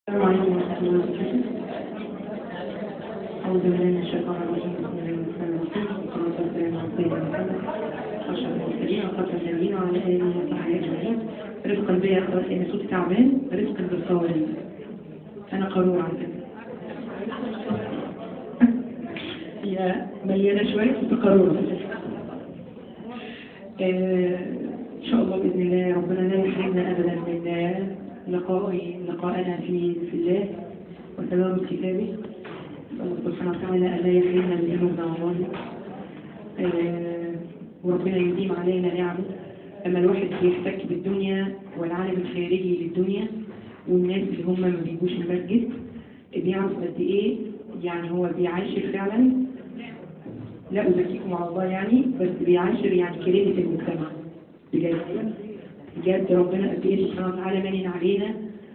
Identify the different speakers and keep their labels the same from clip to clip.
Speaker 1: السلام عليكم ورحمة الله وبركاته. أعوذ بالله من الشيطان الرجيم بسم الله الرحمن الرحيم والصلاة والسلام على سيدنا محمد أشرف المرسلين وخاتم النبيين وعلى آله وصحبه أجمعين رزقا بي يا أخواتي أن صوتي تعبان رزقا بالصواريخ أنا قارورة على فكرة هي مليانة شوية بس قارورة آه، إن شاء الله بإذن الله ربنا لا يحرمنا أبدا من لقاء لقاءنا في في الله وتدارس كتابه الله سبحانه وتعالى ألا يحرمنا من ذنوبنا والله آه، وربنا يديم علينا نعمه لما الواحد بيحتك بالدنيا والعالم الخارجي للدنيا والناس اللي هم ما بيجوش المسجد بيعرف قد ايه يعني هو بيعاشر فعلا لا أزكيكم على الله يعني بس بيعاشر يعني كريمة المجتمع بجد بجد ربنا قد ايه سبحانه وتعالى منن علينا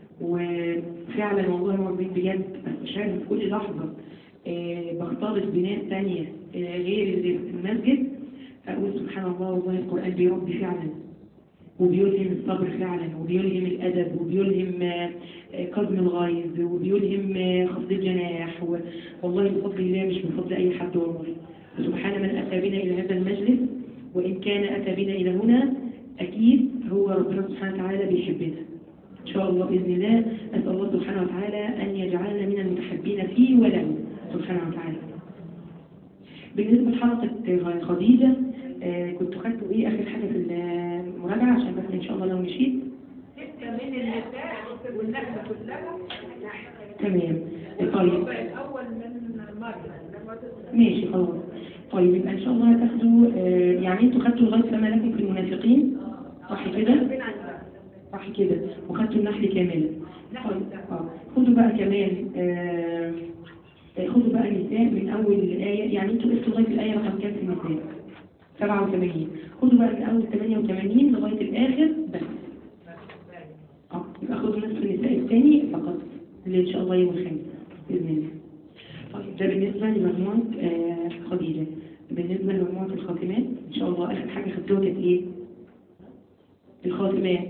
Speaker 1: وفعلا والله العظيم بجد استشعر في كل لحظة آه بختلط بناس تانية آه غير اللي في المسجد أقول سبحان الله والله القرآن بيربي فعلا وبيلهم الصبر فعلا وبيلهم الأدب وبيلهم آه، آه، كظم الغيظ وبيلهم آه، خفض الجناح و- والله بفضل الله مش بفضل أي حد والله سبحان من أتى بنا إلى هذا المجلس وإن كان أتى بنا إلى هنا أكيد هو ربنا سبحانه وتعالى بيحبنا إن شاء الله بإذن الله أسأل الله سبحانه وتعالى أن يجعلنا من المتحبين فيه وله سبحانه وتعالى بالنسبة لحلقة خديجة آه، كنت خدتوا إيه آخر حاجة في المراجعة عشان بس إن شاء الله لو مشيت
Speaker 2: ستة من النساء والنخلة كلها
Speaker 1: تمام طيب
Speaker 2: الأول من مريم
Speaker 1: ماشي خلاص طيب يبقى ان شاء الله هتاخدوا آه، يعني انتوا خدتوا لغايه فما لكم في المنافقين صح كده صح كده وخدتوا النحل كامل طيب اه خدوا بقى كمان آه، آه، خدوا بقى النساء من اول الايه يعني انتوا قلتوا لغايه الايه رقم كام في النساء 87 خدوا بقى من اول 88 لغايه الاخر بس اه يبقى خدوا نصف النساء الثاني فقط اللي ان شاء الله يوم الخميس باذن الله طيب ده بالنسبة لمجموعة آه، خديجة بالنسبة لمجموعة الخاتمات إن شاء الله آخر حاجة خدتوها كانت إيه؟ الخاتمات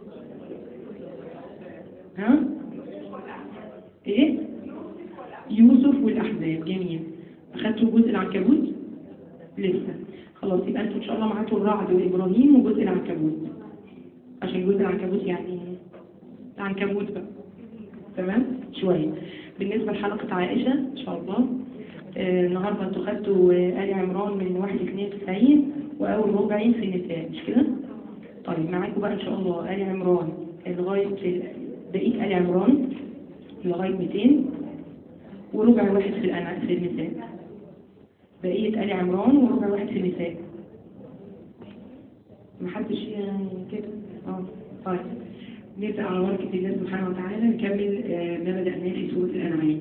Speaker 1: ها؟ إيه؟ يوسف والأحزاب جميل أخدتوا جزء العنكبوت؟ لسه خلاص يبقى أنتوا إن شاء الله معاكم الرعد وإبراهيم وجزء العنكبوت عشان جزء العنكبوت يعني العنكبوت بقى تمام شوية بالنسبة لحلقة عائشة إن شاء الله آه، النهاردة انتوا خدتوا آه، آل عمران من 1 ل 92 وأول ربعين في النساء مش كده؟ طيب معاكم بقى إن شاء الله آل عمران لغاية بقية آل عمران لغاية 200 وربع واحد في الأنع في النساء بقية آل عمران وربع واحد في النساء محدش يعني كده اه طيب نبدأ على بركة الله سبحانه وتعالى نكمل آه، ما بدأناه في سورة الأنعام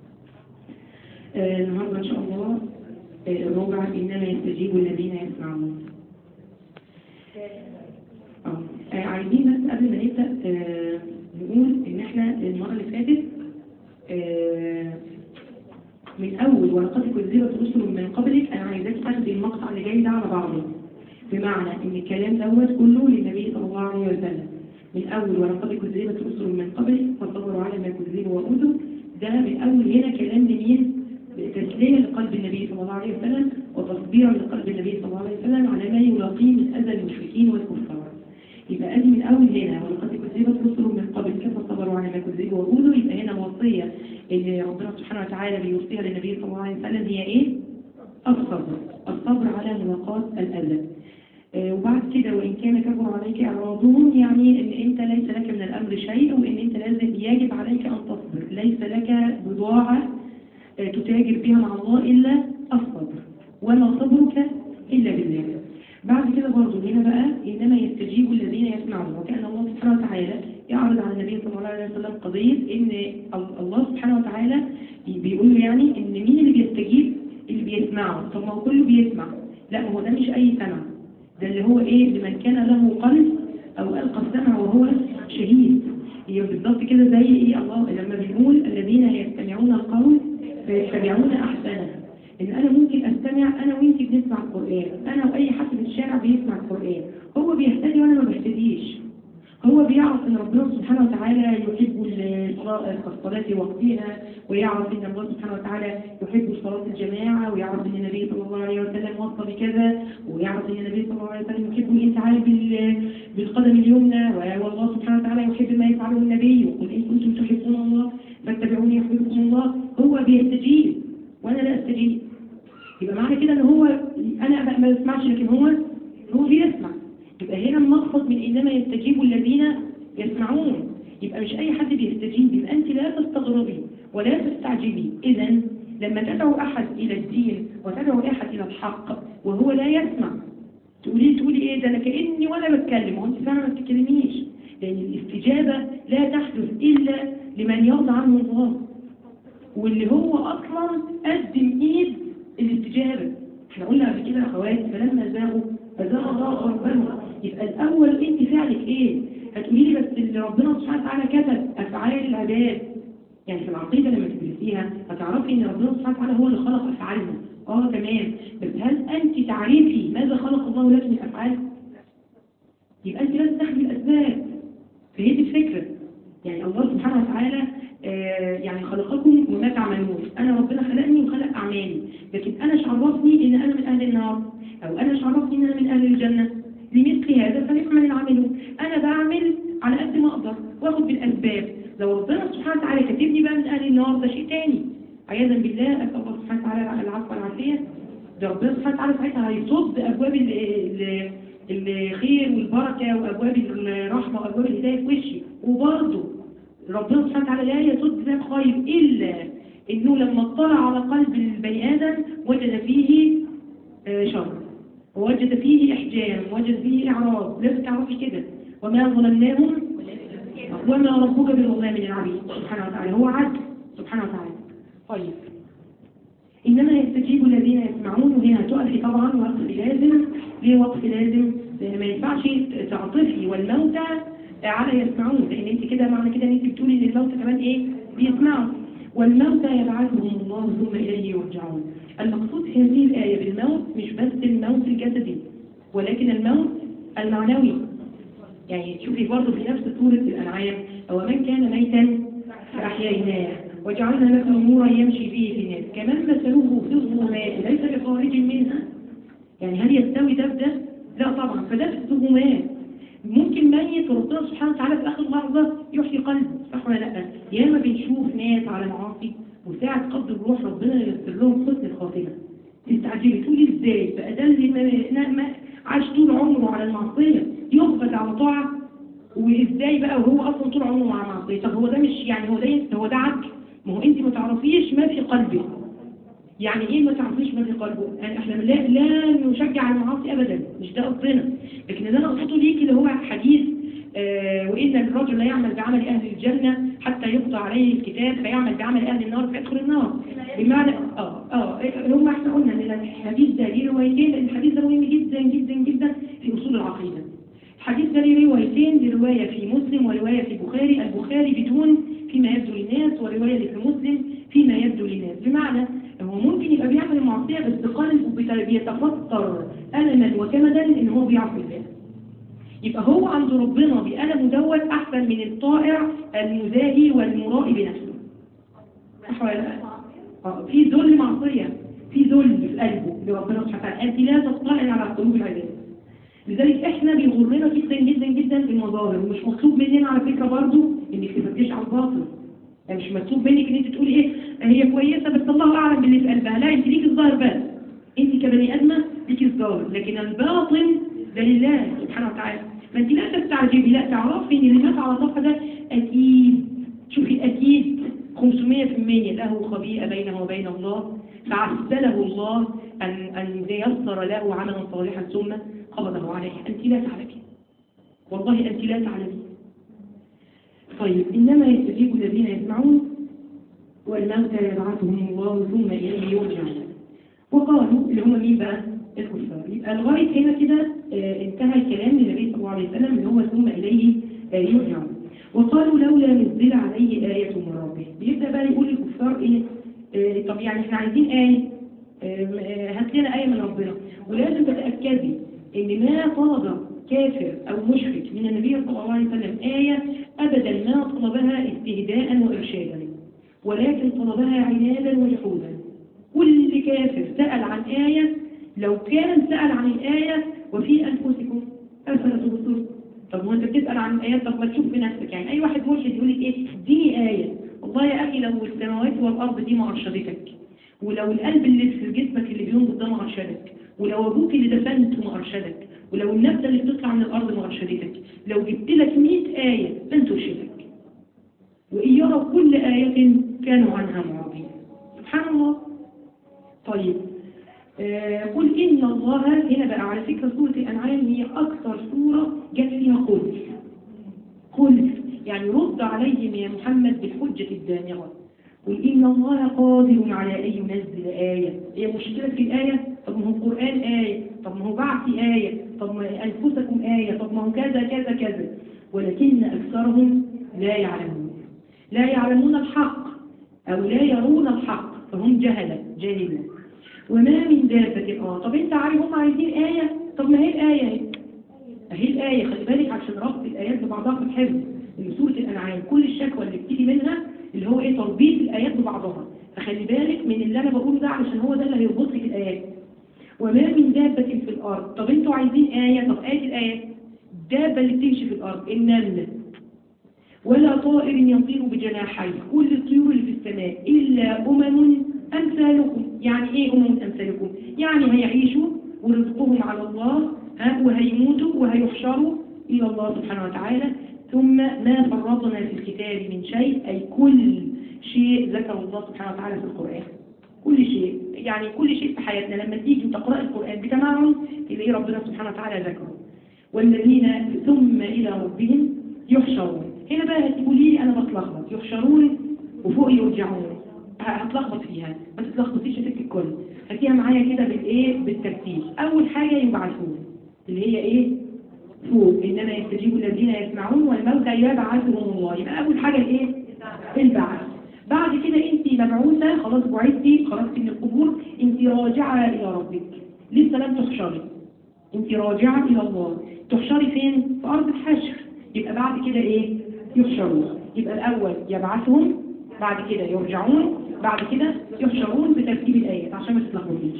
Speaker 1: آه، النهارده إن شاء الله آه، الربع إنما يستجيب الذين يسمعون آه، آه، عايزين بس قبل ما نبدأ آه، نقول إن إحنا المرة اللي فاتت آه، من أول ولقد كذبت رسل من قبلك أنا عايزاك تاخدي المقطع اللي جاي ده على بعضه بمعنى إن الكلام دوت كله للنبي صلى الله عليه وسلم من أول ولقد كذبت رسل من قبل فصبروا على ما كذبوا وأوذوا ده من أول هنا كلام لمين؟ تسلية لقلب النبي صلى الله عليه وسلم وتصبيرا لقلب النبي صلى الله عليه وسلم على ما يلاقيه من أذى المشركين والكفار يبقى أدي من أول هنا ولقد كذبت رسل من قبل كيف صبروا على ما كذبوا وأوذوا يبقى هنا وصية اللي ربنا سبحانه وتعالى بيوصيها للنبي صلى الله عليه وسلم هي إيه؟ الصبر الصبر على ملاقاة الأذى آه، وبعد كده وإن كان كبر عليك إعراضهم يعني إن أنت ليس لك من الأمر شيء وإن أنت لازم يجب عليك أن تصبر ليس لك بضاعة آه، تتاجر بها مع الله إلا الصبر وما صبرك إلا بالله بعد كده برضه هنا بقى إنما يستجيب الذين يسمعون وكأن الله سبحانه وتعالى يعرض على النبي صلى الله عليه وسلم قضية إن ال- الله سبحانه وتعالى بيقول له يعني إن مين اللي بيستجيب اللي بيسمعه طب ما هو كله بيسمع لا ما هو ده مش أي سمع ده اللي هو ايه لمن كان له قلب او القى السمع وهو شهيد هي بالظبط كده زي ايه الله لما بيقول الذين يستمعون القول فيتبعون احسنه ان انا ممكن استمع انا وانت بنسمع القران انا واي حد في الشارع بيسمع القران هو بيهتدي وانا ما بهتديش هو بيعرف ان ربنا سبحانه وتعالى يحب الصلاة وقتها ويعرف ان الله سبحانه وتعالى يحب صلاة الجماعة ويعرف ان النبي صلى الله عليه وسلم وصى بكذا ويعرف ان النبي صلى الله عليه وسلم يحب الانتعال بال- بالقدم اليمنى والله سبحانه وتعالى يحب ما يفعله النبي وقل ان كنتم تحبون الله فاتبعوني يحببكم الله هو بيستجيب وانا لا استجيب يبقى معنى كده ان هو انا ما- ما بسمعش لكن هو هو بيسمع يبقى هنا المقصد من انما يستجيب الذين يسمعون يبقى مش اي حد بيستجيب يبقى انت لا تستغربي ولا تستعجبي اذا لما تدعو احد الى الدين وتدعو احد الى الحق وهو لا يسمع تقولي تقولي ايه ده انا كاني وانا بتكلم وانت فعلا ما بتتكلميش لان الاستجابه لا تحدث الا لمن يرضى عنه الله واللي هو اصلا قدم ايد الاستجابه احنا قلنا قبل كده يا اخوات فلما زاغوا فزاغ الله قلوبهم يبقى الاول انت فعلك ايه هتقولي لي بس اللي ربنا سبحانه وتعالى كتب افعال العباد يعني في العقيده لما تدرسيها هتعرفي ان ربنا سبحانه وتعالى هو اللي خلق افعالهم اه تمام بس هل انت تعرفي ماذا خلق الله لك من افعال يبقى انت لازم تاخدي الاسباب فهي دي الفكره يعني الله سبحانه وتعالى آه، يعني خلقكم وما تعملون انا ربنا خلقني وخلق اعمالي لكن انا مش عرفني ان انا من اهل النار او انا مش عرفني ان انا من اهل الجنه لمثل هذا فليعمل العاملون انا بعمل على قد ما اقدر واخد بالاسباب لو ربنا سبحانه وتعالى كاتبني بقى من اهل النار ده شيء تاني عياذا بالله اسال الله سبحانه وتعالى العفو والعافيه ده ربنا سبحانه وتعالى ساعتها هيصد ابواب ال- ال- الخير والبركه وابواب الرحمه وابواب الهدايه في وشي وبرضه ربنا سبحانه وتعالى لا يصد ذات خير إلا إنه لما اطلع على قلب البني آدم وجد فيه آه، شر ووجد فيه إحجام ووجد فيه إعراض لازم تعرفي كده وما ظلمناهم وما ربك بالظلام للعبيد سبحانه وتعالى هو عدل سبحانه وتعالى طيب إنما يستجيب الذين يسمعون وهنا تقفي طبعا وقف لازم ليه وقف لازم؟ لأن ما ينفعش تعطفي والموتى على يسمعون لأن أنت كده معنى كده أن أنت بتقولي إن الموتى كمان إيه؟ بيسمعوا والموتى يبعثهم الله ثم إليه يرجعون المقصود في هذه الآية بالموت مش بس الموت الجسدي ولكن الموت المعنوي يعني شوفي برضه في نفس سورة الأنعام أو من كان ميتا فأحييناه وجعلنا له نورا يمشي به في الناس كمان مثله في الظلمات ليس بخارج منها يعني هل يستوي ده بده؟ لا طبعا فده في الظلمات ممكن ميت وربنا سبحانه وتعالى في آخر لحظة يحيي قلبه صح ولا لا؟ ياما بنشوف ناس على معاصي وساعة قبض الروح ربنا ييسر لهم حسن الخاتمة تستعجبي تقولي ازاي بقى ده اللي ما- ما عاش طول عمره على المعصية يقبض على طاعة وازاي بقى وهو اصلا طول عمره مع معصية طب هو ده مش يعني هو ده هو ده عدل ما هو انت ما تعرفيش ما في قلبه يعني ايه ما تعرفيش ما في قلبه يعني احنا لا لا نشجع على المعاصي ابدا مش ده قصدنا لكن اللي انا اقصده ليكي اللي هو حديث آه وان الرجل لا يعمل بعمل اهل الجنه حتى يقضى عليه الكتاب فيعمل بعمل اهل النار فيدخل النار بمعنى اه اه هم احنا قلنا ان الحديث ده ليه روايتين لان الحديث ده مهم جدا جدا جدا في اصول العقيده الحديث ده ليه روايتين لروايه في مسلم وروايه في البخاري البخاري بدون فيما يبدو للناس وروايه في مسلم فيما يبدو للناس بمعنى هو ممكن يبقى بيعمل المعصيه بس قلبه بت- بيتفطر الما وكمدا ان هو بيعصي الله يبقى هو عند ربنا بألم دوت أحسن من الطائع المزاهي والمرائي بنفسه صح ولا لا؟ آه، في ذل معصية في ذل في قلبه لربنا سبحانه وتعالى أنت لا تطلعي على قلوب العباد لذلك احنا بيغرنا جدا جدا جدا في المظاهر ومش مطلوب مننا على فكرة برضو انك تفتش على الباطل يعني مش مطلوب منك ان انت تقولي ايه هي كويسة بس الله اعلم باللي في قلبها لا انت ليك الظاهر بس انت كبني ادمة ليك الظاهر لكن الباطن ده لله سبحانه وتعالى ما انت لا تستعجبي لا تعرفي ان اللي مات على صفحة ده اكيد شوفي اكيد 500% له خبيئة بينه وبين الله فعسله الله أن, أن ييسر له عملا صالحا ثم قبضه عليه أنت لا تعلمين والله أنت لا تعلمين طيب إنما يستجيب الذين يسمعون والموتى يبعثهم الله ثم إليه يرجعون وقالوا اللي هم مين بقى الكفار يبقى لغاية هنا كده آه، انتهى الكلام للنبي صلى الله عليه وسلم اللي هو ثم إليه آه، يرجعون وقالوا لولا نزل عليه آية من ربه بيبدأ بقى يقول الكفار إيه آه، طب يعني احنا عايزين آية آه، آه، هات لنا آية من ربنا ولازم تتأكدي إن ما طلب كافر أو مشرك من النبي صلى الله عليه وسلم آية أبدا ما طلبها استهداء وإرشادا ولكن طلبها عنادا وجحودا كل كافر سأل عن آية لو كان سأل عن الآية وفي أنفسكم أفلا تبصرون طب وانت بتسأل عن الآيات طب ما تشوف بنفسك يعني أي واحد مرشد يقول لك إيه اديني آية والله يا أخي لو السماوات والأرض دي ما أرشدتك ولو القلب اللي في جسمك اللي بينبض ده ما أرشدك ولو أبوك اللي دفنته ما أرشدك ولو النبتة اللي بتطلع من الأرض ما أرشدتك لو جبت لك 100 آية لن ترشدك وإن يروا كل آية كانوا عنها معرضين سبحان الله طيب آه قل إن الله هنا بقى على فكرة سورة الأنعام هي أكثر سورة جت فيها قل قل يعني رد عليهم يا محمد بالحجة الدامغة قل إن الله قادر على أن ينزل آية هي مشكلة في الآية طب ما هو القرآن آية طب ما هو بعث آية طب ما أنفسكم آية طب ما هو كذا كذا كذا ولكن أكثرهم لا يعلمون لا يعلمون الحق أو لا يرون الحق فهم جهلة جاهلون وما من دابة اه طب انت عارف هم عايزين آية طب ما هي الآية اهي اهي الآية خلي بالك عشان ربط الآيات ببعضها في الحفظ ان سورة الأنعام كل الشكوى اللي بتيجي منها اللي هو ايه تربيط الآيات ببعضها فخلي بالك من اللي أنا بقوله ده علشان هو ده اللي هيربط لك الآيات وما من دابة في الأرض طب انتوا عايزين آية طب آية الآية الدابة اللي بتمشي في الأرض النملة ولا طائر يطير بجناحيه كل الطيور اللي في السماء إلا أمم أمثالكم يعني إيه أمم أمثالكم يعني هيعيشوا ورزقهم على الله ها وهيموتوا وهيحشروا إلى الله سبحانه وتعالى ثم ما فرطنا في الكتاب من شيء أي كل شيء ذكر الله سبحانه وتعالى في القرآن كل شيء يعني كل شيء في حياتنا لما تيجي تقرأ القرآن بتمعن تلاقي ربنا سبحانه وتعالى ذكره والذين ثم إلى ربهم يحشرون هنا بقى هتقولي لي أنا بتلخبط يحشرون وفوق يرجعون هتلخبط فيها ما تتلخبطيش في الكل هاتيها معايا كده بالايه بالترتيب اول حاجه يبعثون اللي هي ايه فوق انما يستجيب الذين يسمعون والموتى يبعثهم الله يبقى اول حاجه الايه البعث بعد كده انت مبعوثه خلاص بعثتي خرجتي من القبور انت راجعه الى ربك لسه لم تحشري انت راجعه الى الله تحشري فين في ارض الحشر يبقى بعد كده ايه يحشرون يبقى الاول يبعثهم بعد كده يرجعون بعد كده يحشرون بترتيب الآيات عشان ما تتلخبطيش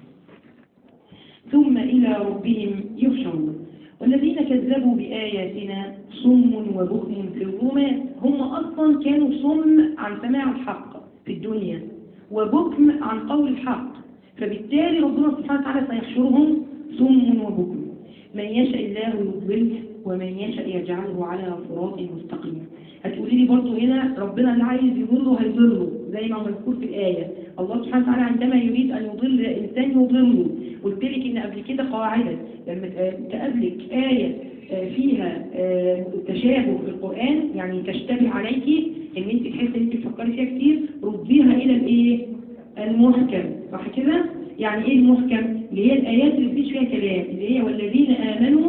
Speaker 1: ثم إلى ربهم يحشرون والذين كذبوا بآياتنا صم وبكم في الظلمات هم أصلا كانوا صم عن سماع الحق في الدنيا وبكم عن قول الحق فبالتالي ربنا سبحانه وتعالى سيحشرهم صم وبكم من يشاء الله يضلله ومن يشاء يجعله على صراط مستقيم هتقولي لي برضه هنا ربنا اللي عايز يضله هيضله زي ما مذكور في الآية الله سبحانه وتعالى عندما يريد أن يضل إنسان يضله قلت لك إن قبل كده قاعدة لما تقابلك آية فيها تشابه في القرآن يعني تشتبه عليكي إن أنت تحسي إن أنت تفكري فيها كتير رديها إلى الإيه؟ المحكم صح كده؟ يعني إيه المحكم؟ اللي هي الآيات اللي مفيش فيها كلام اللي هي والذين آمنوا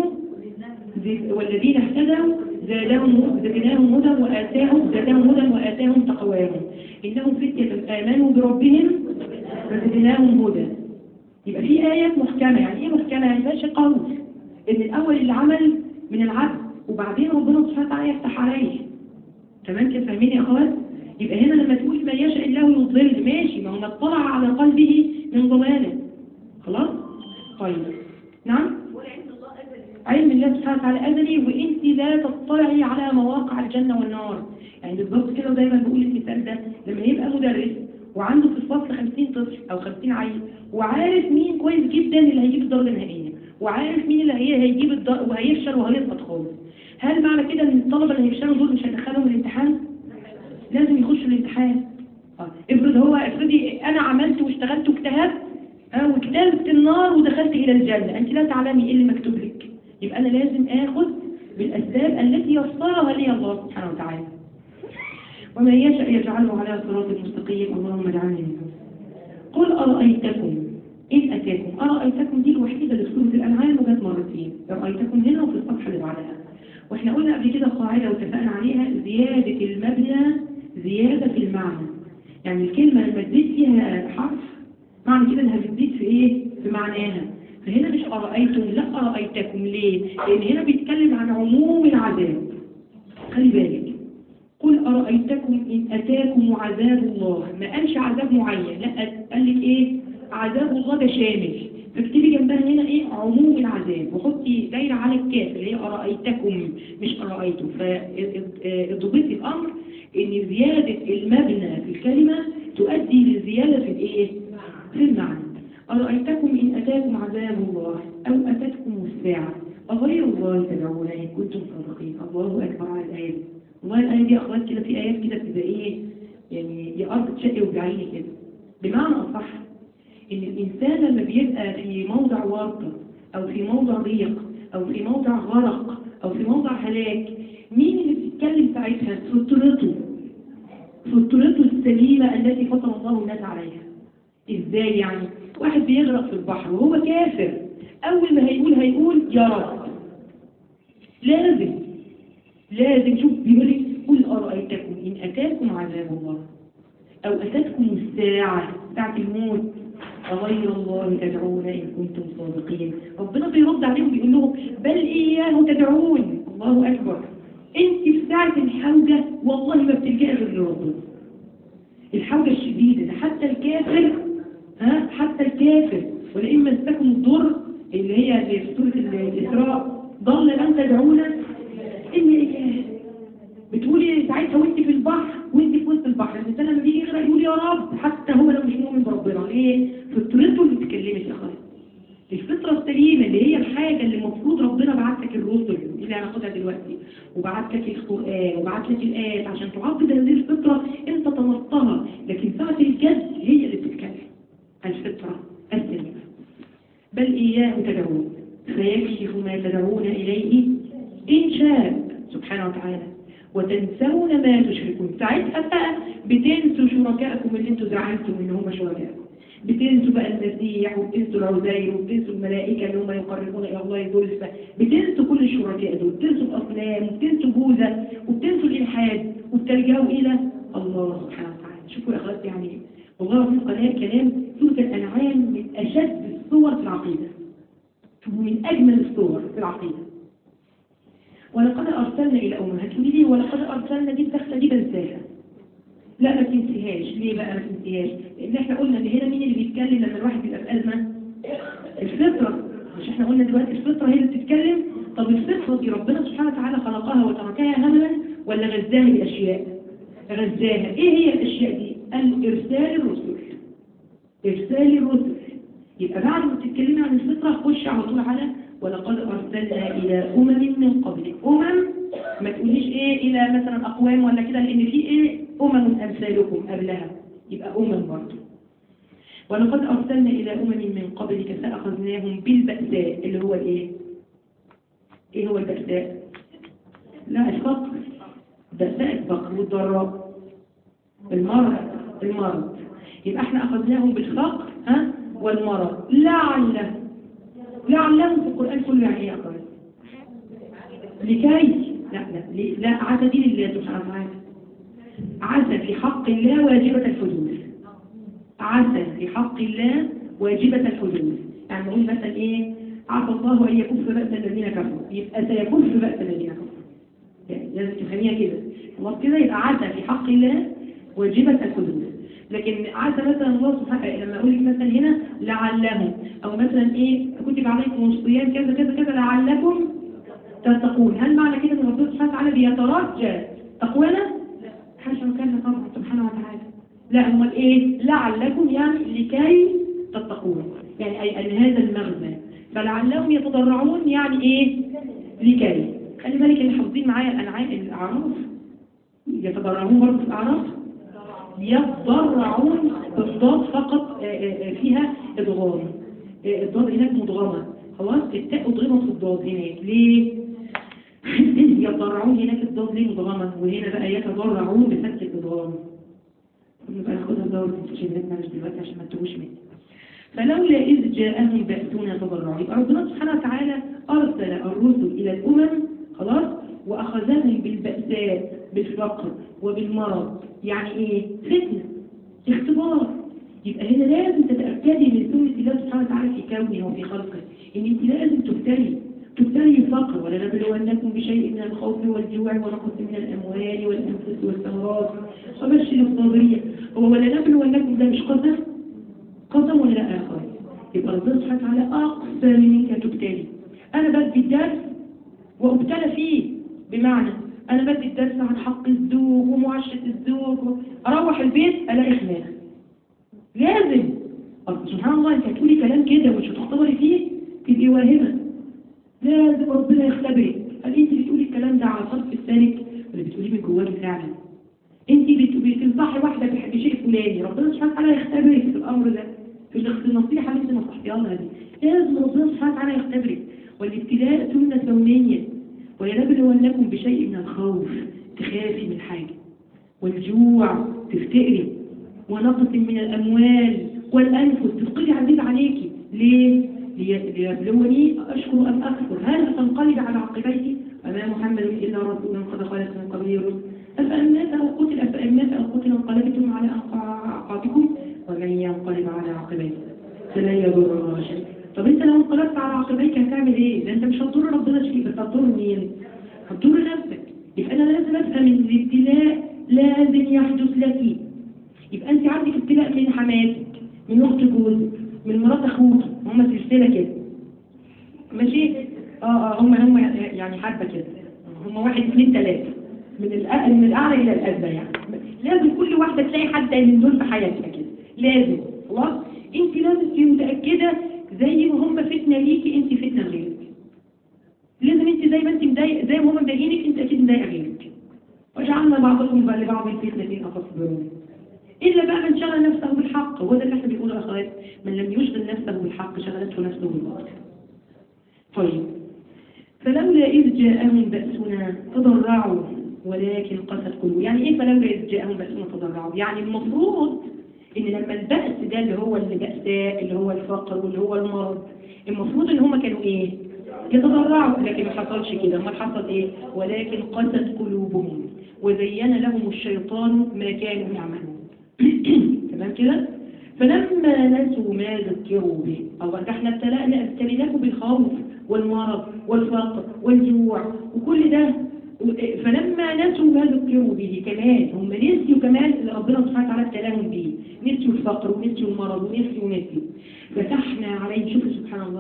Speaker 1: والذين اهتدوا زادهم زدناهم هدى وآتاهم زادهم هدى وآتاهم تقواهم إنهم فتية آمنوا بربهم فزدناهم هدى يبقى في آيات محكمة يعني إيه محكمة؟ يعني ماشي قول إن الأول اللي عمل من العبد وبعدين ربنا سبحانه وتعالى يفتح عليه تمام كده فاهمين يا أخوات؟ يبقى هنا لما تقول ما يشاء الله يضل ماشي ما هو اطلع على قلبه من ضلاله خلاص؟ طيب نعم؟ علم الله سبحانه وتعالى أزلي وإنت لا تطلعي على مواقع الجنة والنار يعني بالضبط كده دايما بقول المثال ده لما يبقى مدرس وعنده في الفصل 50 طفل أو 50 عيل وعارف مين كويس جدا اللي هيجيب الدرجة النهائية وعارف مين اللي هي هيجيب الدرجة وهيفشل وهيسقط خالص هل معنى كده ان الطلبة اللي هيفشلوا دول مش هيدخلهم الامتحان؟ لازم يخشوا الامتحان آه. افرض هو افرضي انا عملت واشتغلت واجتهدت اه واجتهدت النار ودخلت الى الجنة انت لا تعلمي ايه اللي مكتوب لك يبقى أنا لازم آخذ بالأسباب التي يسرها لي الله سبحانه وتعالى ومن يشاء يجعله على صراط مستقيم اللهم اجعلنا منهم قل أرأيتكم إن أتاكم أرأيتكم دي الوحيدة اللي في سورة الأنعام وجت مرتين رأيتكم هنا وفي الصفحة اللي بعدها واحنا قلنا قبل كده قاعدة واتفقنا عليها زيادة المبنى زيادة في المعنى يعني الكلمة لما تزيد فيها حرف معنى كده انها بتزيد في ايه؟ في معناها فهنا مش أرأيتم لا أرأيتكم ليه؟ لأن هنا بيتكلم عن عموم العذاب خلي بالك قل أرأيتكم إن أتاكم عذاب الله ما قالش عذاب معين لا قال لك إيه عذاب الله ده شامل فاكتبي جنبها هنا إيه عموم العذاب وحطي دايرة على الكاف اللي هي أرأيتكم مش أرأيتم فاضبطي الأمر إن زيادة المبنى في الكلمة تؤدي للزيادة في الإيه في المعنى أرأيتكم إن أتاكم عذاب الله أو أتتكم الساعة أغير الله تدعون إن كنتم صادقين الله أكبر على الآية والله الآية دي أخوات كده في آيات كده بتبقى إيه يعني يا أرض تشقي وجعيني كده بمعنى أصح إن الإنسان لما بيبقى في موضع ورطة أو في موضع ضيق أو في موضع غرق أو في موضع هلاك مين اللي بيتكلم ساعتها؟ فطرته فطرته السليمة التي فطر الله الناس عليها ازاي يعني واحد بيغرق في البحر وهو كافر اول ما هيقول هيقول يا رب لازم لازم شوف بيقول لك قل ارايتكم ان اتاكم عذاب الله او اتتكم الساعه ساعه الموت أغير الله تدعون إن كنتم صادقين ربنا بيرد عليهم بيقول لهم بل إياه تدعون الله أكبر أنت في ساعة الحوجة والله ما بتلجأ غير لربنا الحوجة الشديدة ده حتى الكافر ها حتى الكافر ولئن مسكم الضر اللي هي في سورة الإسراء ضل أن تدعون إن إيه بتقولي ساعتها وانت في البحر وانت في وسط البحر الانسان لما بيجي يغرق يقول يا رب حتى هو لو مش مؤمن بربنا ليه فطرته اللي بتكلمك يا خالد الفطرة السليمة اللي هي الحاجة اللي المفروض ربنا بعت لك الرسل اللي هناخدها دلوقتي وبعت لك القرآن وبعت لك الآيات عشان تعبد هذه الفطرة انت طمرتها لكن ساعة الجد هي اللي بتتكلم الفطرة السليمة بل إياه تدعون فيكشف ما تدعون إليه إن شاء سبحانه وتعالى وتنسون ما تشركون ساعتها بقى بتنسوا شركائكم اللي انتوا زعلتم ان هم شركائكم بتنسوا بقى المسيح وبتنسوا العزير وبتنسوا الملائكة اللي هم يقربون إلى الله زلفى بتنسوا كل الشركاء دول بتنسوا الأصنام وبتنسوا بوذا وبتنسوا الإلحاد وبتلجأوا إلى الله سبحانه وتعالى شوفوا يا أخوات يعني والله العظيم قناة كلام سورة الأنعام من أشد الصور في العقيدة ومن أجمل الصور في العقيدة ولقد أرسلنا إلى أمة هتقولي لي ولقد أرسلنا دي الدخلة دي بنساها لا ما تنسيهاش ليه بقى ما تنسيهاش لان احنا قلنا ان هنا مين اللي بيتكلم لما الواحد بيبقى في ازمه الفطره مش احنا قلنا دلوقتي الفطره هي اللي بتتكلم طب الفطره دي ربنا سبحانه وتعالى خلقها وتركها هملا ولا غزاها باشياء غزاها ايه هي الاشياء دي قال ارسال الرسل ارسال الرسل يبقى بعد ما تتكلمي عن الفطره خش على طول على ولقد ارسلنا الى امم من قبلك امم ما تقوليش ايه الى مثلا اقوام ولا كده لان في ايه امم امثالكم قبلها يبقى امم برضه ولقد ارسلنا الى امم من قبلك فاخذناهم بالبأساء اللي هو الايه ايه هو البأساء لا الفقر بأساء الفقر والضراء المرض المرض يبقى احنا اخذناهم بالفقر ها والمرض لعله لعلهم في القرآن كله يعني ايه اقرأ لكي لا لا لا عسى دين الله سبحانه وتعالى عسى في حق الله واجبة الحدوث عسى في حق الله واجبة الحدوث يعني نقول مثلا ايه عسى الله ان يكف بأس الذين كفروا يبقى سيكف بأس الذين كفروا يعني لازم تفهميها كده خلاص كده يبقى عسى في حق الله واجبة الحدوث لكن عسى مثلا الله سبحانه لما اقول لك مثلا هنا لعلهم او مثلا ايه كتب عليكم الصيام كذا كذا كذا لعلكم تتقون هل معنى كده ان ربنا سبحانه وتعالى بيترجى تقوانا حاشا وكان طبعا سبحانه وتعالى لا امال ايه لعلكم يعني لكي تتقون يعني اي ان هذا المغزى فلعلهم يتضرعون يعني ايه لكي خلي بالك اللي حافظين معايا الانعام الاعراف يتضرعون برضه في الاعراف يتضرعون بالضاد فقط فيها ادغام الضاد هناك مدغمه خلاص التاء ادغمت في الضاد هناك ليه يتضرعون هناك الضاد ليه مدغمه وهنا بقى يتضرعون بفتح الادغام نبقى ناخدها دور تشبهتنا مش دلوقتي عشان ما تتوهش مني فلولا إذ جاءهم بأسنا تضرعوا يبقى ربنا سبحانه وتعالى أرسل الرسل إلى الأمم خلاص وأخذهم بالبأساء بالفقر وبالمرض يعني إيه فتنة اختبار يبقى هنا لازم تتأكدي من سنة الله سبحانه وتعالى في كونه وفي خلقه إن أنت لازم تبتلي تبتلي الفقر ولنبلونكم بشيء من الخوف والجوع ونقص من الأموال والأنفس والثمرات وبشر الصابرين هو ولنبلونكم ده مش قسم قسم ولا لا آخر يبقى ربنا سبحانه وتعالى أقسى من إنك تبتلي أنا بدي الدرس وابتلى فيه بمعنى أنا بدي الدرس عن حق الزوج ومعاشرة الزوج أروح البيت ألاقي خناقة لازم أصل سبحان الله انت هتقولي كلام كده ومش هتختبري فيه تبقي واهمة لازم ربنا يختبرك هل انت بتقولي الكلام ده على صرف لسانك ولا بتقوليه من جواك فعلا انت بت- بتنصحي واحدة بح- بشيء فلاني ربنا سبحانه وتعالى يختبرك في الامر ده في الاخت- النصيحة اللي انت نصحتيها لها دي لازم ربنا سبحانه وتعالى يختبرك والابتلاء سنة كونية ولنبلونكم بشيء من الخوف تخافي من حاجة والجوع تفتقري ونقص من الأموال والأنفس تفقدي عزيز عليكي ليه؟ لي- ليبلوني أشكر أم أكفر هل تنقلب على عقبيتي وما محمد إلا رسول قد خلت من قبله الرسل أفأن مات أو قتل أفأن مات أو قتل انقلبتم على أنق- أعقابكم ومن ينقلب على عقبيه فلن يضر الله شيئا طب أنت لو انقلبت على عقبيك هتعمل إيه؟ ده أنت مش هتضر ربنا شيء بس هتضر مين؟ هتضر نفسك يبقى أنا لازم أفهم إن الابتلاء لازم يحدث لك يبقى انت عندك ابتلاء من حماتك من اخت جوزك من مرات اخوك هم سلسله كده ماشي اه اه هم هم يعني حبه كده هم واحد اثنين ثلاثه من الأقل من الاعلى الى الادنى يعني لازم كل واحده تلاقي حد من دول في حياتها كده لازم خلاص انت لازم تبقي متاكده زي ما هم فتنه ليكي انت فتنه لغيرك لازم انت زي ما انت مضايق زي ما هم مضايقينك انت اكيد مضايقه غيرك وجعلنا بعضكم بقى لبعض الفتنه اتصبرون إلا بقى من شغل نفسه بالحق وهو ده اللي احنا بنقوله يا أخوات من لم يشغل نفسه بالحق شغلته نفسه بالباطل طيب فلولا إذ جاءهم بأسنا تضرعوا ولكن قست قلوبهم يعني إيه فلولا إذ جاءهم بأسنا تضرعوا يعني المفروض إن لما البأس ده اللي هو البأساء اللي هو الفقر واللي هو المرض المفروض إن هم كانوا إيه يتضرعوا لكن ما حصلش كده ما حصل إيه ولكن قست قلوبهم وزين لهم الشيطان ما كانوا يعملون تمام كده فلما نسوا ما ذكروا به الله ده احنا ابتلأنا ابتليناكم بالخوف والمرض والفقر والجوع وكل ده فلما نسوا ما ذكروا به كمان هم نسيوا كمان اللي ربنا سبحانه وتعالى ابتلاهم به نسيوا الفقر ونسيوا المرض ونسيوا ونسيوا فتحنا عليه شوفوا سبحان الله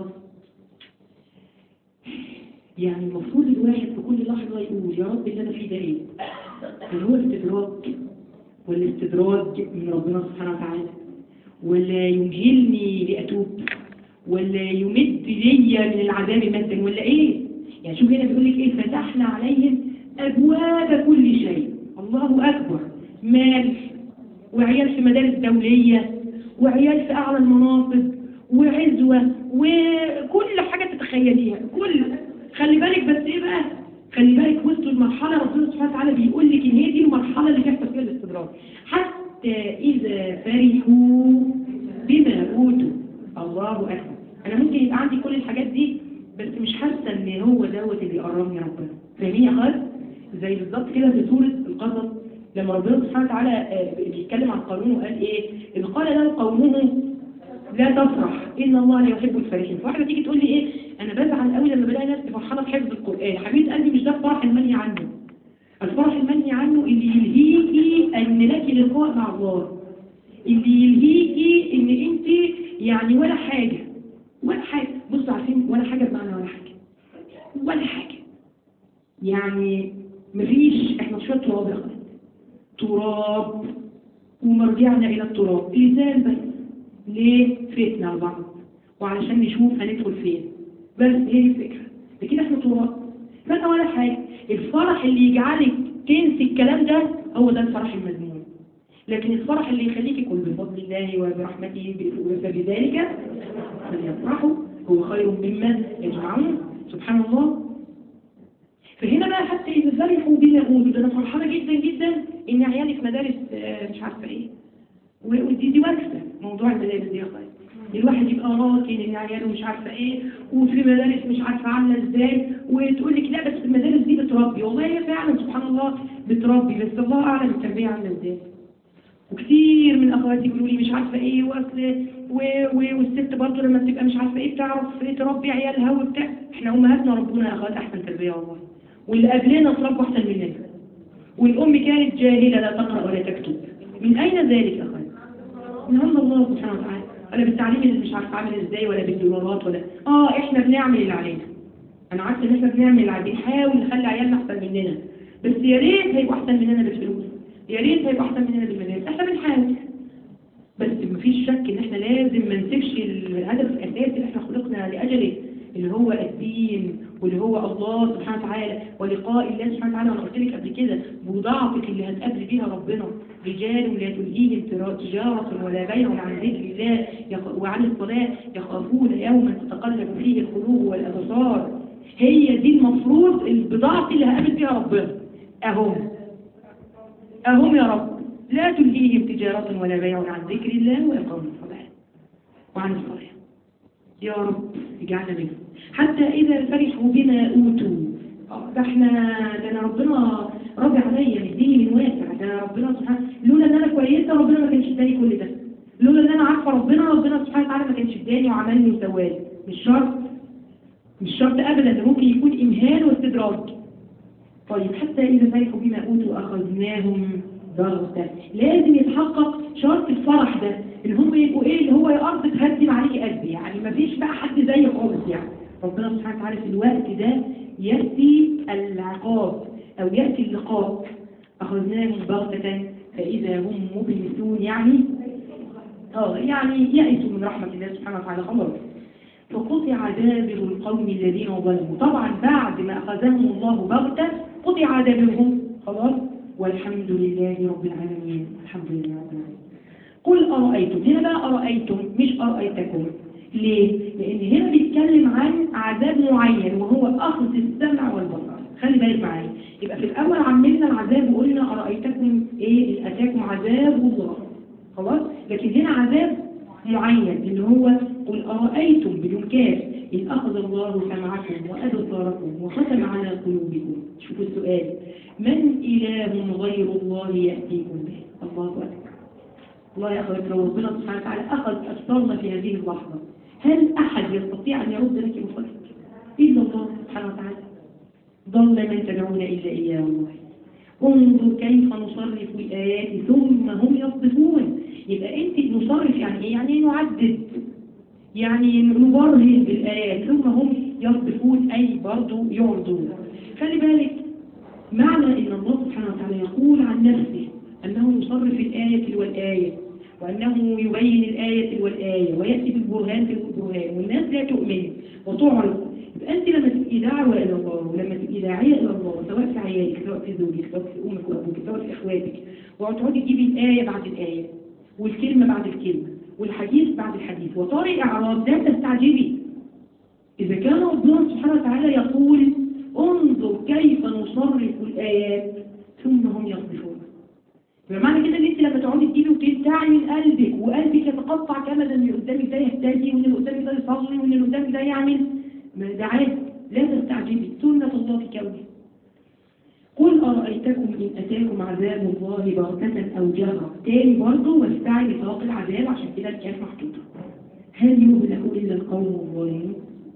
Speaker 1: يعني المفروض الواحد في كل لحظة يقول يا رب اللي أنا فيه ده إيه؟ هل هو استدراج والاستدراج من ربنا سبحانه وتعالى ولا يمهلني لأتوب ولا يمد لي من العذاب مدا ولا إيه؟ يعني شوف هنا بيقول لك إيه فتحنا عليهم أبواب كل شيء الله أكبر مال وعيال في مدارس دولية وعيال في أعلى المناصب وعزوة وكل حاجة تتخيليها كل خلي بالك بس إيه بقى خلي بالك وسط المرحلة ربنا سبحانه وتعالى بيقول لك إن هي دي المرحلة اللي بيحصل فيها الاستدراج حتى إذا فرحوا بما أوتوا الله أكبر أنا ممكن يبقى عندي كل الحاجات دي بس مش حاسة إن هو دوت اللي يقربني ربنا فاهمين يا خالد؟ زي بالظبط كده في سورة القصص لما ربنا سبحانه وتعالى آه، بيتكلم عن قانون وقال إيه؟ إذ قال له قومه لا تفرح إن الله لا يحب الفرحين فواحدة تيجي تقول لي إيه أنا بزعل قوي لما بلاقي ناس فرحانة بحفظ القرآن حبيبة قلبي مش ده الفرح المنهي عنه الفرح المنهي عنه اللي يلهيكي أن لك لقاء مع الله اللي يلهيكي إن أنت يعني ولا حاجة ولا حاجة بصوا عارفين ولا حاجة بمعنى ولا حاجة ولا حاجة يعني مفيش احنا شوية تراب يا أخوات. تراب ومرجعنا إلى التراب لسان بس ليه فتنة على بعض وعلشان نشوف هندخل فين بس هي دي الفكرة لكن احنا تراب فانا ولا حاجة الفرح اللي يجعلك تنسي الكلام ده هو ده الفرح المذموم لكن الفرح اللي يخليك يكون بفضل الله وبرحمته فبذلك فليفرحوا هو خير مما يجمعون سبحان الله فهنا بقى حتى إذا فرحوا بما أوتوا ده أنا فرحانة جدا جدا إن عيالي في مدارس آه، مش عارفة إيه و- ودي دي ورثة موضوع المدارس دي يا أخويا الواحد يبقى راكن إن عياله مش عارفة إيه وفي مدارس مش عارفة عاملة إزاي وتقول لك لا بس المدارس دي بتربي والله هي فعلا سبحان الله بتربي بس الله أعلم التربية عاملة إزاي وكتير من اخواتي بيقولوا لي مش عارفه ايه واصل و... و... والست برضه لما بتبقى مش عارفه ايه بتعرف إيه تربي عيالها وبتاع احنا امهاتنا ربنا يا اخوات احسن تربيه والله واللي قبلنا اتربوا احسن مننا والام كانت جاهله لا تقرا ولا تكتب من اين ذلك يا اخوات من عند الله سبحانه وتعالى ولا بالتعليم اللي مش عارفه عامل ازاي ولا بالدولارات ولا اه احنا بنعمل اللي علينا انا عارفه ان احنا بنعمل اللي علينا بنحاول نخلي عيالنا احسن مننا بس يا ريت هيبقوا احسن مننا بالفلوس يا ريت هيبقوا احسن مننا بالمدارس احنا بنحاول بس مفيش شك ان احنا لازم ما نسيبش الهدف الاساسي اللي احنا خلقنا لاجله اللي هو الدين واللي هو الله سبحانه وتعالى ولقاء الله سبحانه وتعالى وانا قلت لك قبل كده بضاعتك اللي هتقابل بيها ربنا رجال لا تلهيهم تجارة ولا بيع عن ذكر الله يخ- وعن الصلاة يخافون يوما تتقلب فيه القلوب والأبصار هي دي المفروض البضاعة اللي هقابل بيها ربنا أهم أهم يا رب لا تلهيهم تجارة ولا بيع عن ذكر الله وإقام الصلاة وعن الصلاة يا رب اجعلنا منهم حتى إذا فرحوا بما أوتوا آه، ده احنا ده انا ربنا راضي عليا مديني من واسع ده أنا ربنا سبحانه لولا ان انا كويسه ربنا ما كانش اداني كل ده لولا ان انا عارفه ربنا ربنا سبحانه وتعالى ما كانش اداني وعملني وسواني مش شرط مش شرط ابدا ده ممكن يكون امهان واستدراج طيب حتى إذا فرحوا بما أوتوا أخذناهم ضغطة لازم يتحقق شرط الفرح ده اللي هم يبقوا إيه اللي هو يا أرض تهدم عليك قلبي يعني مفيش بقى حد زي خالص يعني ربنا سبحانه وتعالى في الوقت ده يأتي العقاب أو يأتي اللقاء أخذناهم بغتة فإذا هم مبلسون يعني اه يعني يأسوا من رحمة الله سبحانه وتعالى خلاص فقطع دابر القوم الذين ظلموا طبعا بعد ما أخذهم الله بغتة قطع دابرهم خلاص والحمد لله رب العالمين الحمد لله رب العالمين قل أرأيتم هنا بقى أرأيتم مش أرأيتكم ليه؟ لأن هنا بيتكلم عن عذاب معين وهو أخذ السمع والبصر خلي بالك معايا يبقى في الأول عملنا العذاب وقلنا أرأيتكم إيه إن أتاكم عذاب الله خلاص لكن هنا عذاب معين اللي هو قل أرأيتم بدون كاف إن أخذ الله سمعكم وأبصاركم وختم على قلوبكم شوفوا السؤال من إله غير الله يأتيكم به الله أكبر الله يا أخوات لو ربنا سبحانه وتعالى أخذ أبصارنا في هذه اللحظة هل أحد يستطيع أن يرد لك بفضلك إلا الله سبحانه وتعالى ضل من تدعون إلا إياه والله انظر كيف نصرف الآيات ثم هم يصدفون يبقى أنت نصرف يعني إيه؟ يعني نعدد يعني نبرهن بالآيات ثم هم يصدفون أي برضو يعرضون خلي بالك معنى أن الله سبحانه وتعالى يقول عن نفسه أنه يصرف الآية والآية وأنه يبين الآية والآية ويأتي بالبرهان بالبرهان والناس لا تؤمن وتعرض يبقى أنت لما تبقي دعوة إلى الله ولما تبقي داعية إلى الله سواء في عيالك سواء في زوجك سواء في أمك وأبوك سواء في إخواتك وتقعدي تجيبي الآية بعد الآية والكلمة بعد الكلمة والحديث بعد الحديث وطارئ إعراض لا تستعجبي إذا كان ربنا سبحانه وتعالى يقول انظر كيف نصرف الآيات ثم هم يصدفون بمعنى كده ان انت لما تقعدي تجيبي وتدعي من قلبك وقلبك يتقطع كما ده اللي قدامك ده يهتدي وان اللي قدامك ده يصلي وان اللي قدامك ده يعمل ما ده عادي لا تستعجبي سنة الله في كونه قل أرأيتكم إن أتاكم عذاب الله بغتة أو جهرة تاني برضه واستعي لطلاق العذاب عشان كده الكاف محطوطة هل يهلك إلا القوم الظالمون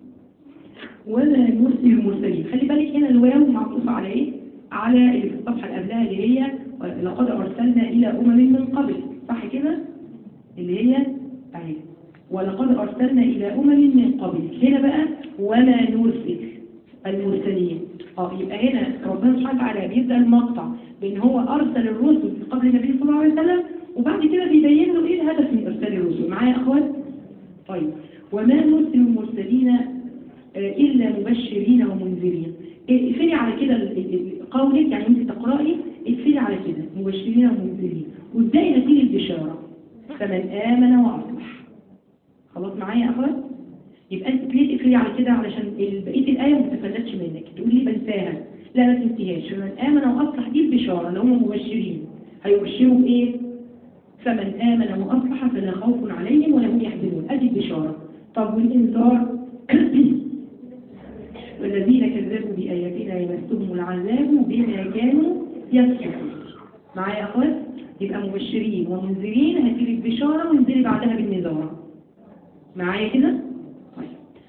Speaker 1: ولا يرسل المرسلين خلي بالك هنا الواو معطوفة على إيه؟ على اللي في الصفحة اللي قبلها اللي هي لقد أرسلنا إلى أمم من قبل صح كده؟ اللي هي أهي ولقد أرسلنا إلى أمم من قبل هنا بقى ولا نرسل المرسلين اه يبقى هنا ربنا سبحانه وتعالى بيبدأ المقطع بأن هو أرسل الرسل قبل النبي صلى الله عليه وسلم وبعد كده بيبين له إيه الهدف من إرسال الرسل معايا يا أخوات؟ طيب وما نرسل المرسلين آه، إلا مبشرين ومنذرين اقفلي على كده ال- ال- ال- قولك يعني انت تقرأي اقفلي على كده مبشرين ومنذرين وازاي نتيجة البشارة فمن آمن وأصلح خلاص معايا يا أخوات يبقى انت ليه تقفلي على كده علشان ال- بقية الآية ما تتفلتش منك تقولي لي بنساها لا ما تنسيهاش فمن آمن وأصلح دي البشارة اللي هم مبشرين هيبشروا بإيه؟ فمن آمن وأصلح فلا خوف عليهم ولا هم يحزنون أدي البشارة طب والإنذار والذين كذبوا بآياتنا يمسهم العذاب بما كانوا يكسبون معايا يا أخوات يبقى مبشرين ومنذرين هتيجي البشارة وانزلي بعدها بالنذارة معايا كده؟ طيب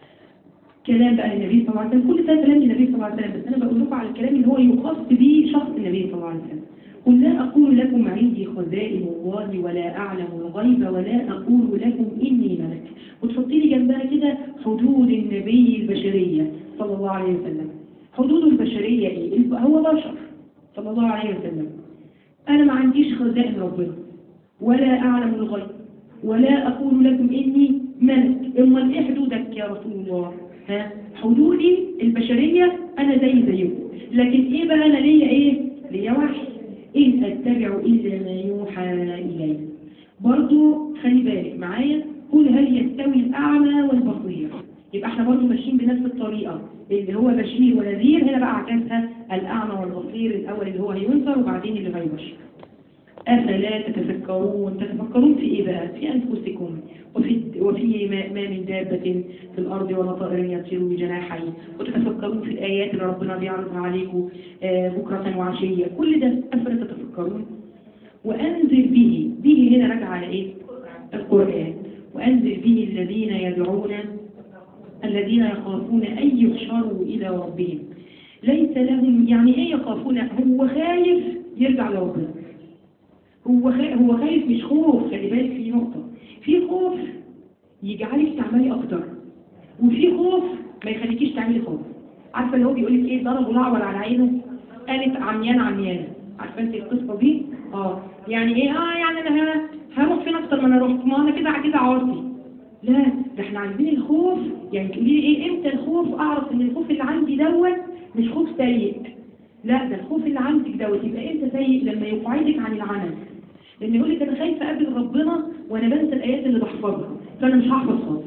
Speaker 1: كلام بقى للنبي صلى الله عليه وسلم كل ده كلام للنبي صلى الله عليه وسلم بس انا بقول لكم على الكلام اللي هو يخص به شخص النبي صلى الله عليه وسلم قل لا أقول لكم عندي خزائن الله ولا أعلم الغيب ولا أقول لكم إني ملك وتحطي لي جنبها كده حدود النبي البشرية صلى الله عليه وسلم حدود البشرية إيه؟ الب- هو بشر صلى الله عليه وسلم أنا ما عنديش خزائن ربنا ولا أعلم الغيب ولا أقول لكم إني ملك أمال إيه حدودك يا رسول الله ها حدودي البشرية أنا زي زيكم لكن إيه بقى أنا ليا إيه ليا وحي إن أتبع إلا ما يوحى إلي برضو خلي بالك معايا قل هل يستوي الأعمى والبصير يبقى احنا برضو ماشيين بنفس الطريقة اللي هو بشير ونذير هنا بقى عكسها الأعمى والبصير الأول اللي هو هينصر وبعدين اللي هيبشر أفلا تتفكرون تتفكرون في إيه بقى في أنفسكم وفي, وفي ما, ما من دابة في الأرض ولا طائر يطير بجناحين وتتفكرون في الآيات اللي ربنا بيعرضها عليكم آه، بكرة وعشية كل ده أفلا تتفكرون وأنزل به به هنا راجع على إيه القرآن وأنزل به الذين يدعون الذين يخافون أن يحشروا إلى ربهم ليس لهم يعني إيه يخافون هو خايف يرجع لربنا هو خا- هو خايف مش خوف خلي بالك في نقطة في خوف يجعلك تعملي أكتر وفي خوف ما يخليكيش تعملي خوف عارفة اللي هو بيقول لك إيه ضربوا الأعور على عينه قالت عميان عميان عارفة أنت القصة دي؟ اه يعني إيه اه يعني أنا ه- هروح فين أكتر ما أنا رحت ما أنا كده كده عورتي لا ده احنا عايزين الخوف يعني تقولي لي ايه امتى الخوف اعرف ان الخوف اللي عندي دوت مش خوف سيء لا ده الخوف اللي عندك دوت يبقى امتى سيء لما يقعدك عن العمل لان يقول لك انا خايفه اقابل ربنا وانا بنسى الايات اللي بحفظها فانا مش هحفظ خالص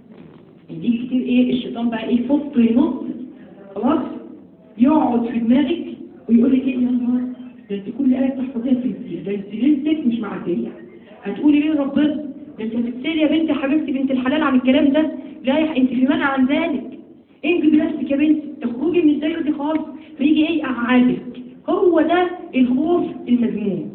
Speaker 1: يجي كتير ايه الشيطان بقى ايه يفط ينط خلاص يقعد في دماغك ويقول لك ايه يا نهار ده انت كل ايه بتحفظيها في الدين ده انت ليلتك مش معديه هتقولي ليه ربنا ده انت هتتسالي يا بنتي حبيبتي بنت الحلال عن الكلام ده لا يا انت في منع عن ذلك انت بنفسك يا بنتي تخرجي من الدايره دي خالص فيجي ايه يقعدك هو ده الخوف المذموم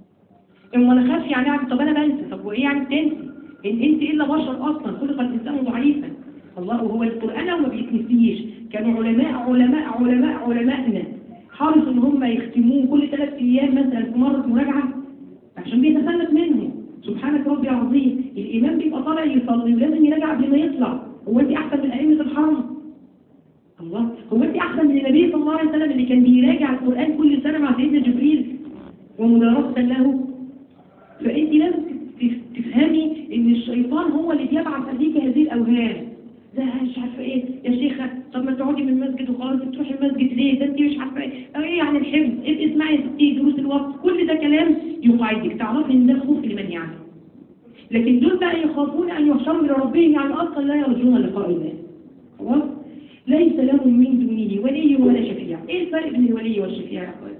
Speaker 1: اما انا خاف يعني أعمل طب انا بنسى طب وايه يعني بتنسي ان انت الا بشر اصلا خلق الانسان ضعيفا الله وهو القران ما بيتنسيش كانوا علماء علماء علماء علمائنا حرصوا ان هم يختموه كل ثلاث ايام مثلا في مره مراجعه عشان بيتسلط منهم سبحانك ربي العظيم الامام بيبقى طالع يصلي ولازم يراجع قبل ما يطلع هو انت احسن من ائمه الحرم الله هو انت احسن من النبي صلى الله عليه وسلم اللي كان بيراجع القران كل سنه مع سيدنا جبريل ومدارسه له فانت لازم تف- تفهمي ان الشيطان هو اللي بيبعث فيك هذه الاوهام ده مش عارفه ايه يا شيخه طب ما تقعدي من المسجد وخلاص تروحي المسجد ليه ده انت مش عارفه ايه أو ايه يعني الحفظ إيه اسمعي يا ستي دروس الوقت كل ده كلام يقعدك تعرفي ان ده خوف لمن يعني لكن دول بقى يخافون ان يحشروا الى ربهم يعني اصلا لا يرجون لقاء الله خلاص ليس لهم من دونه ولي ولا شفيع ايه الفرق بين الولي والشفيع يا اخوان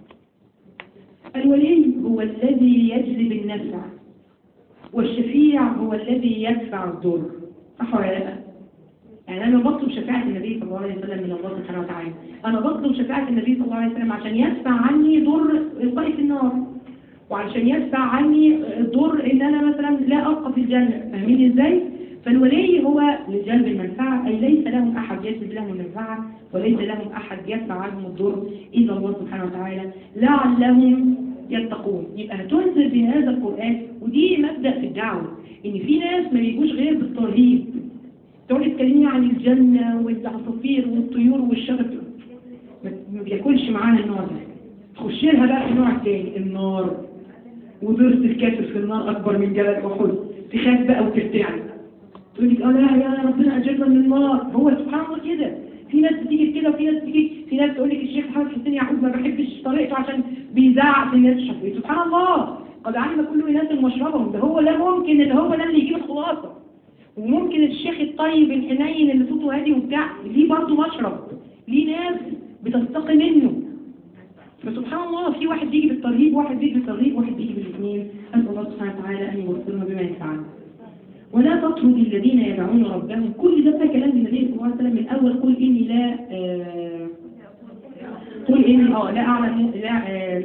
Speaker 1: الولي هو الذي يجلب النفع والشفيع هو الذي يدفع الضر صح ولا لا؟ يعني انا بطلب شفاعة النبي صلى الله عليه وسلم من الله سبحانه وتعالى انا بطلب شفاعة النبي صلى الله عليه وسلم عشان يدفع عني ضر القاء في النار وعشان يدفع عني ضر ان انا مثلا لا ابقى في الجنة فاهمين ازاي؟ فالولي هو لجلب المنفعة أي ليس لهم أحد يجلب لهم المنفعة وليس لهم أحد يدفع عنهم الضر إلا الله سبحانه وتعالى لعلهم يتقون يبقى هتنزل بهذا القرآن ودي مبدأ في الدعوة إن في ناس ما بيجوش غير بالترهيب تقعد تكلمني عن الجنة والعصافير والطيور والشجر ما ما بياكلش معانا النوع ده تخش لها بقى في النوع التاني النار وضرس الكافر في النار أكبر من جبل أحد تخاف بقى وترتعد تقول لك اه لا يا ربنا اجرنا من النار هو سبحان الله كده في ناس بتيجي كده وفي ناس بتيجي في ناس تقول لك الشيخ محمد حسين يعقوب ما بحبش طريقته عشان بيزعق في الناس الشافعيه سبحان الله قد علم كل اناس مشربهم ده هو لا ممكن اللي هو ده اللي يجيب الخلاصه وممكن الشيخ الطيب الحنين اللي صوته هادي وبتاع ليه برضه مشرب ليه ناس بتستقي منه فسبحان الله في واحد بيجي بالترهيب واحد بيجي بالترهيب واحد بيجي بالاثنين اسال الله سبحانه وتعالى ان يوفقنا بما ينفعنا ولا تطرد الذين يدعون ربهم كل ده بقى كلام النبي صلى الله عليه وسلم من اول قل اني لا آه قل اني اه لا اعلم لا آه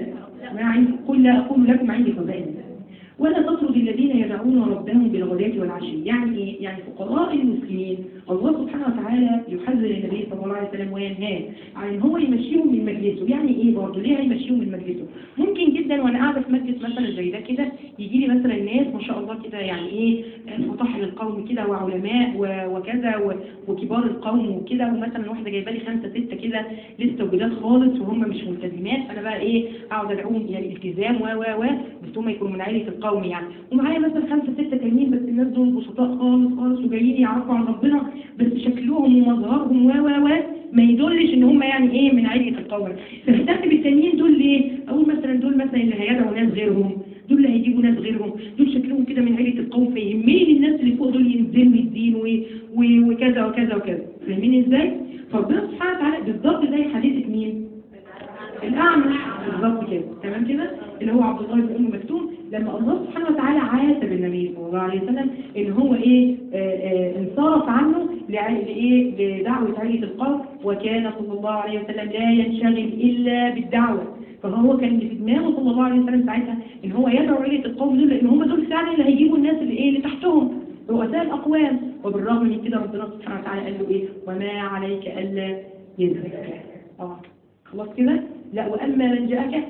Speaker 1: ما عندي قل لا أقول لكم عندي خزائن الله ولا تطرد الذين يدعون ربهم بالغداة والعشي يعني ايه؟ يعني فقراء المسلمين الله سبحانه وتعالى يحذر النبي صلى الله عليه وسلم وينهاه عن ان هو يمشيهم من مجلسه يعني ايه برضه ليه هيمشيهم من مجلسه ممكن جدا وانا قاعده في مجلس مثلا زي ده كده يجي لي مثلا ناس ما شاء الله كده يعني ايه فطاحل القوم كده وعلماء و- وكذا و- وكبار القوم وكده ومثلا واحده جايبه لي خمسه سته كده لسه وجداد خالص وهم مش ملتزمات انا بقى ايه اقعد ادعوهم الى الالتزام و و و بس هم يكونوا من عائله القوم يعني ومعايا مثلا خمسه سته تانيين بس الناس دول بسطاء خالص خالص وجايين يعرفوا عن ربنا بس شكلهم ومظهرهم و و و ما يدلش ان هم يعني ايه من عائله القوم فاهتم بالتانيين دول ليه؟ اقول مثلا دول مثلا اللي هيدعوا ناس غيرهم دول اللي هيجيبوا ناس غيرهم دول شكلهم كده من عائله القوم فيهمني الناس اللي فوق دول ينزلوا الدين و- و- وكذا وكذا وكذا فاهمين ازاي؟ فربنا سبحانه وتعالى بالظبط زي حديثه مين؟ الأعمش بالظبط كده تمام كده اللي هو عبد الله بن أم مكتوم لما الله سبحانه وتعالى عاتب النبي صلى الله عليه وسلم ان هو ايه آه آه انصرف عنه لع- لايه لدعوة عيلة القوم وكان صلى الله عليه وسلم لا ينشغل الا بالدعوة فهو كان اللي في دماغه صلى الله عليه وسلم ساعتها ان هو يدعو عيلة القوم دول لان هم دول فعلا اللي هيجيبوا الناس اللي ايه اللي تحتهم رؤساء الاقوام وبالرغم من كده ربنا سبحانه وتعالى قال له ايه وما عليك الا يزكى اه خلاص كده لا واما من جاءك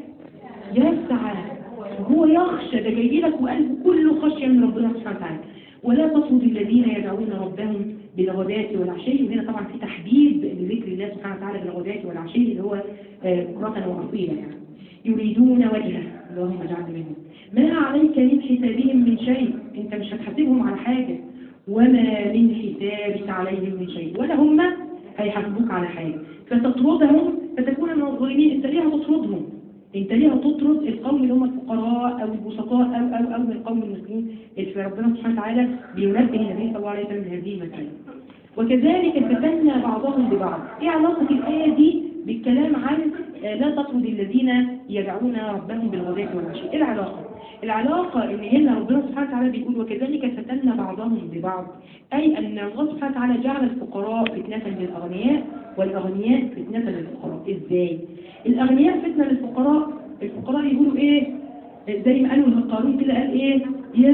Speaker 1: يسعى وهو يخشى ده جاي لك وقلبه كله خشيه من ربنا سبحانه وتعالى ولا تطرد الذين يدعون ربهم بالغداة والعشي وهنا طبعا في تحديد لذكر الله سبحانه وتعالى بالغداة والعشي اللي هو آه، بكرة وأصيلا يعني يريدون وجهه اللهم اجعلنا منهم ما عليك من حسابهم من شيء انت مش هتحاسبهم على حاجة وما من حسابك عليهم من شيء ولا هم هيحاسبوك على حاجة فتطردهم فتكون من الظالمين انت ليه هتطردهم انت ليه هتطرد القوم اللي هم الفقراء او البسطاء او او او من القوم المسلمين اللي ربنا سبحانه وتعالى بينبه النبي صلى الله عليه وسلم لهذه المسألة وكذلك فتنا بعضهم ببعض ايه علاقة الآية دي بالكلام عن آه، لا تطرد الذين يدعون ربهم بالغداة والعشي ايه العلاقة العلاقة ان هنا ربنا سبحانه وتعالى بيقول وكذلك فتنا بعضهم ببعض اي ان الله سبحانه وتعالى جعل الفقراء فتنة للاغنياء والاغنياء فتنة للفقراء ازاي الاغنياء فتنة للفقراء الفقراء يقولوا ايه زي ما قالوا قارون كده قال ايه يا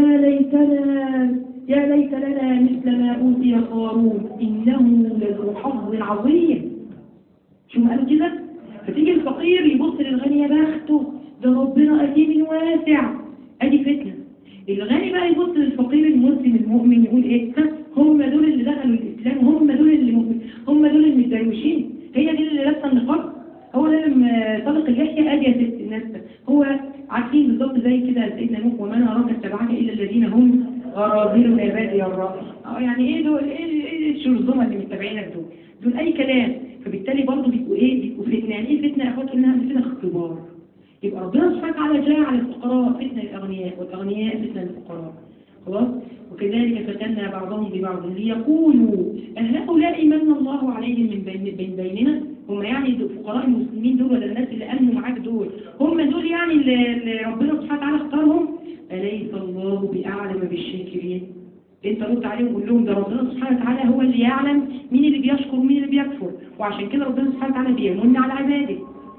Speaker 1: ليتنا يا ليت لنا مثل ما اوتي قارون انه لذو حظ عظيم شو ما قالوا كده فتيجي الفقير يبص للغني يا بخته ده ربنا قديم واسع ادي فتنه الغني بقى يبص للفقير المسلم المؤمن يقول ايه ها هم دول اللي دخلوا الاسلام هم دول اللي مؤمن هم دول المتدروشين هي دي اللي لابسه النقاب هو ده لما طلق اللحيه ادي يا ست الناس هو عارفين بالظبط زي كده سيدنا نوح وما نراك اتبعك الا الذين هم غرابيل بادي الراي اه يعني ايه دول ايه ايه الشرذمه اللي متابعينك دول دول اي كلام فبالتالي برضه بيبقوا ايه بيبقوا فتنه يعني ايه فتنه يا اخوات انها فتنه اختبار يبقى ربنا سبحانه وتعالى جاء على الفقراء فتنه الاغنياء والاغنياء فتنه للفقراء خلاص وكذلك فتنا بعضهم ببعض ليقولوا أهؤلاء من الله عليهم من بين بين بيننا هم يعني دول فقراء المسلمين دول ولا الناس اللي امنوا معاك دول هم دول يعني اللي اللي ربنا سبحانه وتعالى اختارهم أليس الله بأعلم بالشاكرين انت رد عليهم وقول لهم ده ربنا سبحانه وتعالى هو اللي يعلم مين اللي بيشكر ومين اللي بيكفر وعشان كده ربنا سبحانه وتعالى بيمن على عباده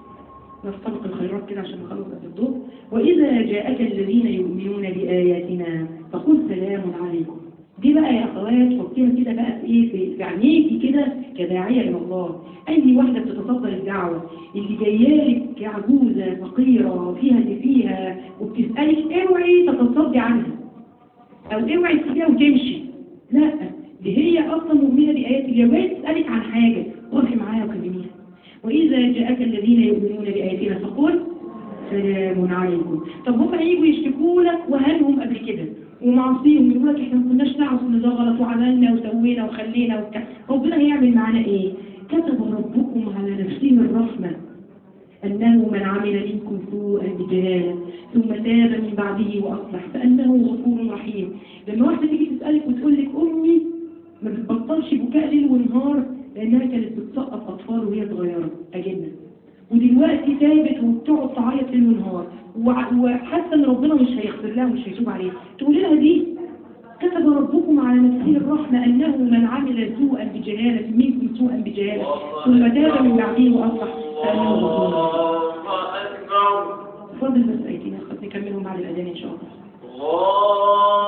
Speaker 1: نستبق الخيرات كده عشان نخلص قد الدور وإذا جاءك الذين يؤمنون بآياتنا فقل سلام عليكم دي بقى يا أخوات حطيها كده بقى في إيه في في عينيكي كده كداعية إلى الله أي واحدة بتتصدر الدعوة اللي جاية لك عجوزة فقيرة فيها اللي فيها وبتسألك اوعي تتصدي عنها أو اوعي تسيبيها وتمشي لا دي هي أصلا مؤمنة بآيات الله وهي تسألك عن حاجة وقفي معاها وكلميها وإذا جاءك الذين يؤمنون بآياتنا فقل سلام عليكم طب هم هيجوا يشتكوا لك وهلهم قبل كده ومعصيهم يقول لك احنا ما كناش نعرف ان ده غلط وعملنا وسوينا وخلينا وبتاع ربنا هيعمل معانا ايه كتب ربكم على نفسه الرحمه أنه من عمل منكم سوءا بجهالة ثم تاب من بعده وأصلح فأنه غفور رحيم لما واحدة تيجي تسألك وتقول لك أمي ما بتبطلش بكاء ليل ونهار لأنها كانت بتسقط أطفال وهي صغيرة أجنة ودلوقتي تابت وبتقعد تعيط ليل ونهار وع- وحاسة إن ربنا مش هيغفر لها ومش هيتوب عليها تقول لها دي كتب ربكم على نفسه الرحمة أنه من عمل سوءا بجهالة منكم سوءا بجهالة ثم تاب من بعده وأصلح فأنه غفور
Speaker 3: الله أكبر
Speaker 1: فاضل بس ايتين خلاص نكملهم بعد الاذان ان شاء الله
Speaker 3: الله